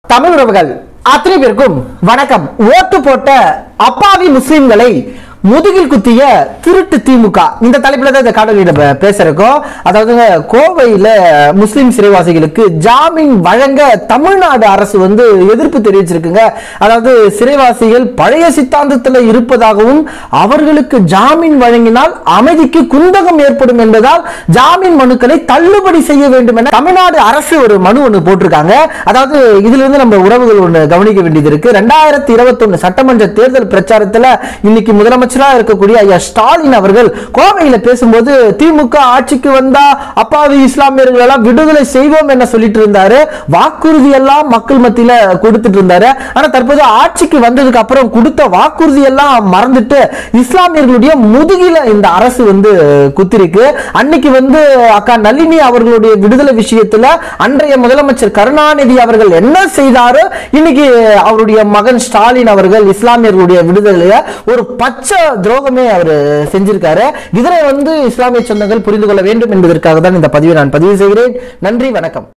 தமிழ் உறவுகள் அத்தனை பேருக்கும் வணக்கம் ஓட்டு போட்ட அப்பாவி முஸ்லிம்களை முதுகில் குத்திய திருட்டு திமுக இந்த தலைப்புல தான் இந்த காணொலியில பே- பேச இருக்கோம் அதாவது கோவையில முஸ்லிம் சிறைவாசிகளுக்கு ஜாமீன் வழங்க தமிழ்நாடு அரசு வந்து எதிர்ப்பு தெரிவிச்சிருக்குங்க அதாவது சிறைவாசிகள் பழைய சித்தாந்தத்தில் இருப்பதாகவும் அவர்களுக்கு ஜாமீன் வழங்கினால் அமைதிக்கு குந்தகம் ஏற்படும் என்பதால் ஜாமீன் மனுக்களை தள்ளுபடி செய்ய வேண்டும் என தமிழ்நாடு அரசு ஒரு மனு ஒன்று போட்டிருக்காங்க அதாவது இதுல இருந்து நம்ம உறவுகள் ஒன்று கவனிக்க வேண்டியது இருக்கு ரெண்டாயிரத்தி இருபத்தொன்னு சட்டமன்ற தேர்தல் பிரச்சாரத்துல இன்னைக்கு முதலமைச்சரா இருக்கக்கூடிய ஐயா ஸ்டாலின் அவர்கள் கோவையில பேசும்போது திமுக ஆட்சிக்கு வந்தா அப்பாவி இஸ்லாமியர்கள் எல்லாம் விடுதலை செய்வோம் என்ன சொல்லிட்டு இருந்தாரு வாக்குறுதி எல்லாம் மக்கள் மத்தியில கொடுத்துட்டு இருந்தாரு ஆனா தற்போது ஆட்சிக்கு வந்ததுக்கு அப்புறம் கொடுத்த வாக்குறுதி எல்லாம் மறந்துட்டு இஸ்லாமியர்களுடைய முதுகில இந்த அரசு வந்து குத்திருக்கு அன்னைக்கு வந்து அக்கா நளினி அவர்களுடைய விடுதலை விஷயத்துல அன்றைய முதலமைச்சர் கருணாநிதி அவர்கள் என்ன செய்தாரோ இன்னைக்கு அவருடைய மகன் ஸ்டாலின் அவர்கள் இஸ்லாமியர்களுடைய விடுதலைய ஒரு பச்சை துரோகமே அவர் செஞ்சிருக்காரு இதனை வந்து இஸ்லாமிய சொந்தங்கள் புரிந்து கொள்ள வேண்டும் என்பதற்காக தான் இந்த பதிவை நான் பதிவு செய்கிறேன் நன்றி வணக்கம்